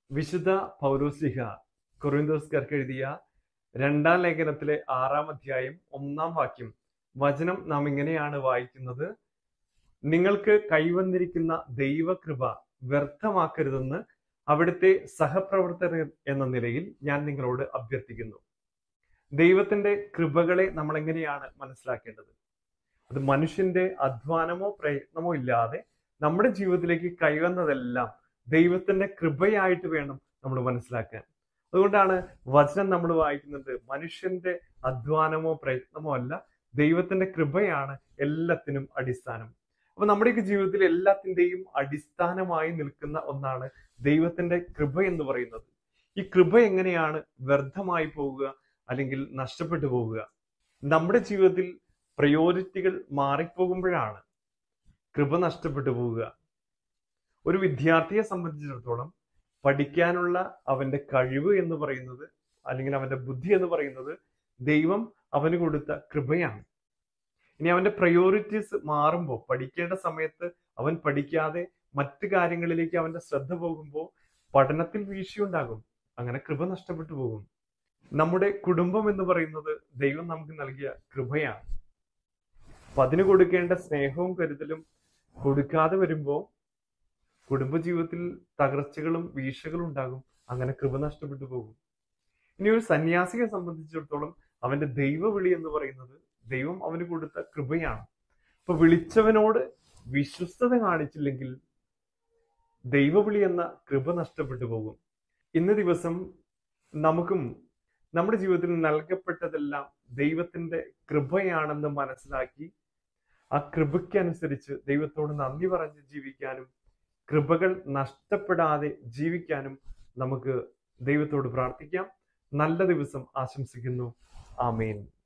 വിശുദ്ധ പൗരോസ്ലിഹ കൊറിന്തോസ്കർക്ക് എഴുതിയ രണ്ടാം ലേഖനത്തിലെ ആറാം അധ്യായം ഒന്നാം വാക്യം വചനം നാം ഇങ്ങനെയാണ് വായിക്കുന്നത് നിങ്ങൾക്ക് കൈവന്നിരിക്കുന്ന ദൈവകൃപ വ്യർത്ഥമാക്കരുതെന്ന് അവിടുത്തെ സഹപ്രവർത്തകർ എന്ന നിലയിൽ ഞാൻ നിങ്ങളോട് അഭ്യർത്ഥിക്കുന്നു ദൈവത്തിന്റെ കൃപകളെ നമ്മൾ എങ്ങനെയാണ് മനസ്സിലാക്കേണ്ടത് അത് മനുഷ്യന്റെ അധ്വാനമോ പ്രയത്നമോ ഇല്ലാതെ നമ്മുടെ ജീവിതത്തിലേക്ക് കൈവന്നതെല്ലാം ദൈവത്തിന്റെ കൃപയായിട്ട് വേണം നമ്മൾ മനസ്സിലാക്കാൻ അതുകൊണ്ടാണ് വചനം നമ്മൾ വായിക്കുന്നത് മനുഷ്യന്റെ അധ്വാനമോ പ്രയത്നമോ അല്ല ദൈവത്തിന്റെ കൃപയാണ് എല്ലാത്തിനും അടിസ്ഥാനം അപ്പൊ നമ്മുടെയൊക്കെ ജീവിതത്തിൽ എല്ലാത്തിന്റെയും അടിസ്ഥാനമായി നിൽക്കുന്ന ഒന്നാണ് ദൈവത്തിന്റെ കൃപ എന്ന് പറയുന്നത് ഈ കൃപ എങ്ങനെയാണ് വ്യർത്ഥമായി പോവുക അല്ലെങ്കിൽ നഷ്ടപ്പെട്ടു പോവുക നമ്മുടെ ജീവിതത്തിൽ പ്രയോറിറ്റികൾ മാറിപ്പോകുമ്പോഴാണ് കൃപ നഷ്ടപ്പെട്ടു പോവുക ഒരു വിദ്യാർത്ഥിയെ സംബന്ധിച്ചിടത്തോളം പഠിക്കാനുള്ള അവന്റെ കഴിവ് എന്ന് പറയുന്നത് അല്ലെങ്കിൽ അവന്റെ ബുദ്ധി എന്ന് പറയുന്നത് ദൈവം അവന് കൊടുത്ത കൃപയാണ് ഇനി അവന്റെ പ്രയോറിറ്റീസ് മാറുമ്പോൾ പഠിക്കേണ്ട സമയത്ത് അവൻ പഠിക്കാതെ മറ്റു കാര്യങ്ങളിലേക്ക് അവന്റെ ശ്രദ്ധ പോകുമ്പോൾ പഠനത്തിൽ വീഴ്ചയുണ്ടാകും അങ്ങനെ കൃപ നഷ്ടപ്പെട്ടു പോകും നമ്മുടെ കുടുംബം എന്ന് പറയുന്നത് ദൈവം നമുക്ക് നൽകിയ കൃപയാണ് അപ്പൊ അതിന് കൊടുക്കേണ്ട സ്നേഹവും കരുതലും കൊടുക്കാതെ വരുമ്പോൾ കുടുംബജീവിതത്തിൽ തകർച്ചകളും വീഴ്ചകളും ഉണ്ടാകും അങ്ങനെ കൃപ നഷ്ടപ്പെട്ടു പോകും ഇനി ഒരു സന്യാസിയെ സംബന്ധിച്ചിടത്തോളം അവന്റെ ദൈവവിളി എന്ന് പറയുന്നത് ദൈവം അവന് കൊടുത്ത കൃപയാണ് അപ്പൊ വിളിച്ചവനോട് വിശ്വസ്തത കാണിച്ചില്ലെങ്കിൽ ദൈവവിളി എന്ന കൃപ നഷ്ടപ്പെട്ടു പോകും ഇന്ന് ദിവസം നമുക്കും നമ്മുടെ ജീവിതത്തിൽ നൽകപ്പെട്ടതെല്ലാം ദൈവത്തിന്റെ കൃപയാണെന്ന് മനസ്സിലാക്കി ആ കൃപയ്ക്കനുസരിച്ച് ദൈവത്തോട് നന്ദി പറഞ്ഞ് ജീവിക്കാനും കൃപകൾ നഷ്ടപ്പെടാതെ ജീവിക്കാനും നമുക്ക് ദൈവത്തോട് പ്രാർത്ഥിക്കാം നല്ല ദിവസം ആശംസിക്കുന്നു ആമേൻ